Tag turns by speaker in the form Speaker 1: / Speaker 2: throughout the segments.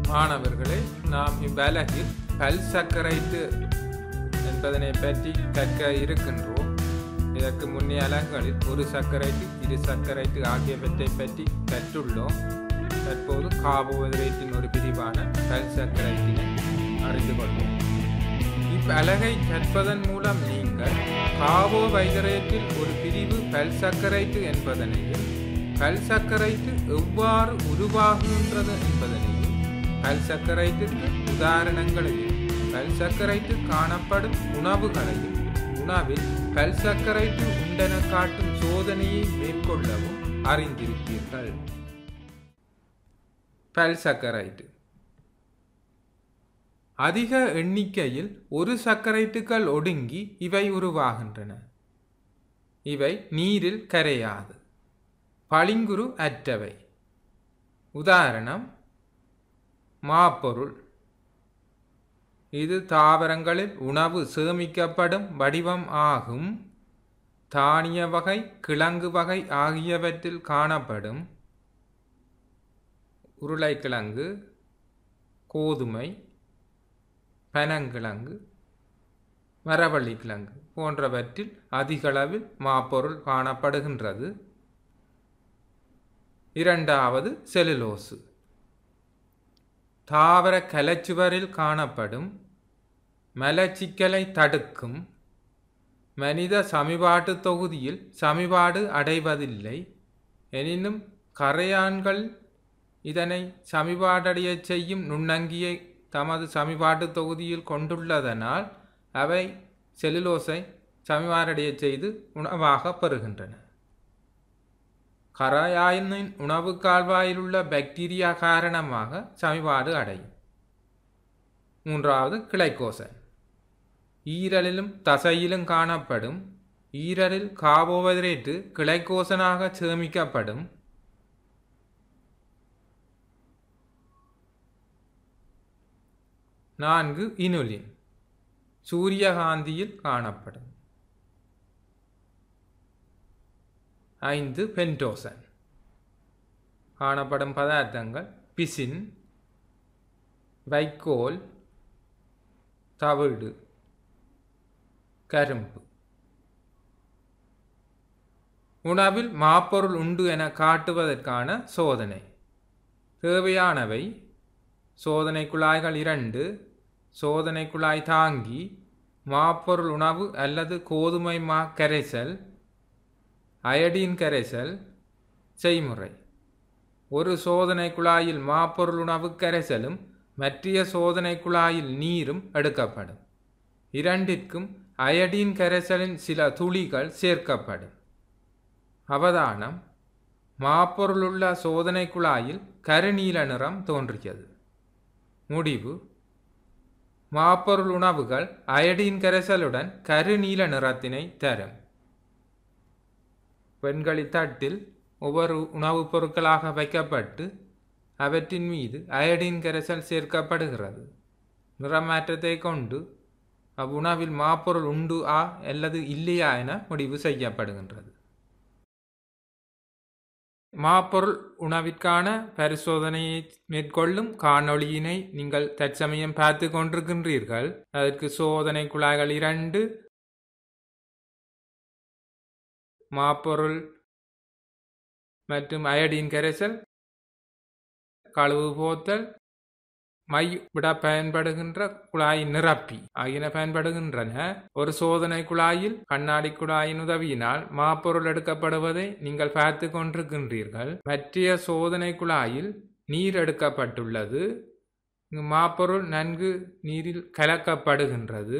Speaker 1: மாணவர்களே நாம் இவ்வலகில் பல்சக்கரைட்டு என்பதனை பற்றி கற்க இருக்கின்றோம் இதற்கு முன்னைய அலகுகளில் ஒரு சர்க்கரைட்டு இரு சர்க்கரைட்டு ஆகியவற்றை பற்றி கற்றுள்ளோம் தற்போது கார்போஹைட்ரேட்டின் ஒரு பிரிவான பல்சக்கரைட்டினை அறிந்து கொள்வோம் இவ்வலகை கற்பதன் மூலம் நீங்கள் கார்போஹைட்ரேட்டில் ஒரு பிரிவு பல்சக்கரைட்டு என்பதனையும் பல்சக்கரைட்டு எவ்வாறு உருவாகுகின்றது என்பதனையும் பல்சக்கரைட்டுக்கு உதாரணங்களையும் பல்சக்கரைட்டு காணப்படும் உணவுகளையும் உணவில் பல்சக்கரைட்டு உண்டென காட்டும் சோதனையை மேற்கொள்ளவும் அறிந்திருப்பீர்கள் பல்சக்கரைட்டு அதிக எண்ணிக்கையில் ஒரு சர்க்கரைட்டுகள் ஒடுங்கி இவை உருவாகின்றன இவை நீரில் கரையாது பளிங்குரு அற்றவை உதாரணம் மாப்பொருள் இது தாவரங்களில் உணவு சேமிக்கப்படும் வடிவம் ஆகும் தானிய வகை கிழங்கு வகை ஆகியவற்றில் காணப்படும் உருளைக்கிழங்கு கோதுமை பனங்கிழங்கு மரவள்ளி கிழங்கு போன்றவற்றில் அதிகளவில் மாப்பொருள் காணப்படுகின்றது இரண்டாவது செலுலோசு தாவர கலச்சுவரில் காணப்படும் மலச்சிக்கலை தடுக்கும் மனித சமிபாட்டு தொகுதியில் சமிபாடு அடைவதில்லை எனினும் கரையான்கள் இதனை சமிபாடடையச் செய்யும் நுண்ணங்கியை தமது சமிபாட்டு தொகுதியில் கொண்டுள்ளதனால் அவை செல்லுலோஸை சமிபாடடையச் செய்து உணவாக பெறுகின்றன கரையானின் உணவு கால்வாயில் உள்ள பாக்டீரியா காரணமாக சமிபாடு அடையும் மூன்றாவது கிளைக்கோசன் ஈரலிலும் தசையிலும் காணப்படும் ஈரலில் கார்போஹைட்ரேட்டு கிளைக்கோசனாக சேமிக்கப்படும் நான்கு இனுலின் சூரியகாந்தியில் காணப்படும் ஐந்து பென்டோசன் காணப்படும் பதார்த்தங்கள் பிசின் வைக்கோல் தவிடு கரும்பு உணவில் மாப்பொருள் உண்டு என காட்டுவதற்கான சோதனை தேவையானவை சோதனை குழாய்கள் இரண்டு சோதனை குழாய் தாங்கி மாப்பொருள் உணவு அல்லது கோதுமை மா கரைசல் அயடின் கரைசல் செய்முறை ஒரு சோதனை குழாயில் மாப்பொருள் உணவு கரைசலும் மற்றிய சோதனை குழாயில் நீரும் எடுக்கப்படும் இரண்டிற்கும் அயடின் கரைசலின் சில துளிகள் சேர்க்கப்படும் அவதானம் மாப்பொருளுள்ள சோதனை குழாயில் கருநீல நிறம் தோன்றியது முடிவு மாப்பொருள் உணவுகள் அயடின் கரைசலுடன் கருநீல நிறத்தினை தரும் பெண்களி தட்டில் ஒவ்வொரு உணவுப் பொருட்களாக வைக்கப்பட்டு அவற்றின் மீது அயடின் கரைசல் சேர்க்கப்படுகிறது நிறமாற்றத்தை கொண்டு அவ்வுணவில் மாப்பொருள் உண்டு ஆ அல்லது இல்லையா என முடிவு செய்யப்படுகின்றது மாப்பொருள் உணவிற்கான பரிசோதனையை மேற்கொள்ளும் காணொளியினை நீங்கள் தற்சமயம் பார்த்து கொண்டிருக்கின்றீர்கள் அதற்கு சோதனை குழாய்கள் இரண்டு மாப்பொருள் மற்றும் அயடின் கரைசல் கழுவு போத்தல் மை விட பயன்படுகின்ற குழாய் நிரப்பி ஆகியன பயன்படுகின்றன ஒரு சோதனை குழாயில் கண்ணாடி குழாயின் உதவியினால் மாப்பொருள் எடுக்கப்படுவதை நீங்கள் பார்த்து கொண்டிருக்கின்றீர்கள் மற்றைய சோதனை குழாயில் நீர் எடுக்கப்பட்டுள்ளது இங்கு மாப்பொருள் நன்கு நீரில் கலக்கப்படுகின்றது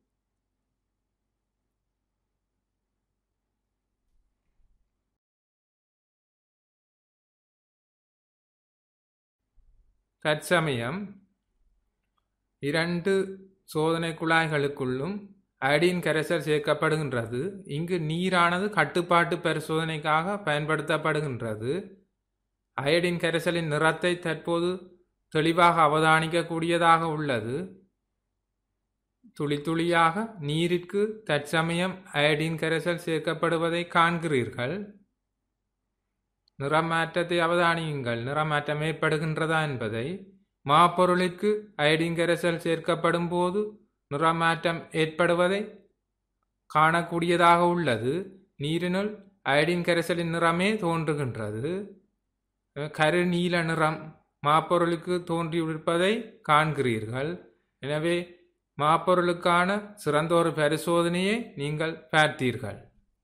Speaker 1: தற்சமயம் இரண்டு சோதனை குழாய்களுக்குள்ளும் அயடின் கரைசல் சேர்க்கப்படுகின்றது இங்கு நீரானது கட்டுப்பாட்டு பரிசோதனைக்காக பயன்படுத்தப்படுகின்றது அயடின் கரைசலின் நிறத்தை தற்போது தெளிவாக அவதானிக்கக்கூடியதாக உள்ளது துளி துளியாக நீரிற்கு தற்சமயம் அயடின் கரைசல் சேர்க்கப்படுவதை காண்கிறீர்கள் நிறமாற்றத்தை அவதானியுங்கள் நிறமாற்றம் ஏற்படுகின்றதா என்பதை மாப்பொருளுக்கு அயடின் கரைசல் சேர்க்கப்படும் போது நிறமாற்றம் ஏற்படுவதை காணக்கூடியதாக உள்ளது நீரினுள் அயடின் கரைசலின் நிறமே தோன்றுகின்றது கருநீல நிறம் மாப்பொருளுக்கு தோன்றியிருப்பதை காண்கிறீர்கள் எனவே மாப்பொருளுக்கான சிறந்த ஒரு பரிசோதனையை நீங்கள் பார்த்தீர்கள்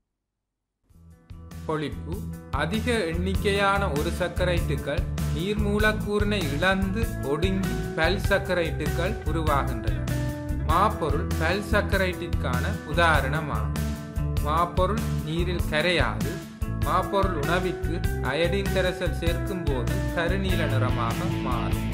Speaker 1: பொழிப்பு அதிக எண்ணிக்கையான ஒரு சர்க்கரைட்டுகள் நீர் மூலக்கூறினை இழந்து ஒடுங்கி பல் சர்க்கரைட்டுகள் உருவாகின்றன மாப்பொருள் பல் சர்க்கரைட்டிற்கான உதாரணமாகும் மாப்பொருள் நீரில் கரையாது மாப்பொருள் உணவிற்கு அயடின் கரைசல் சேர்க்கும் போது கருநீல நிறமாக மாறும்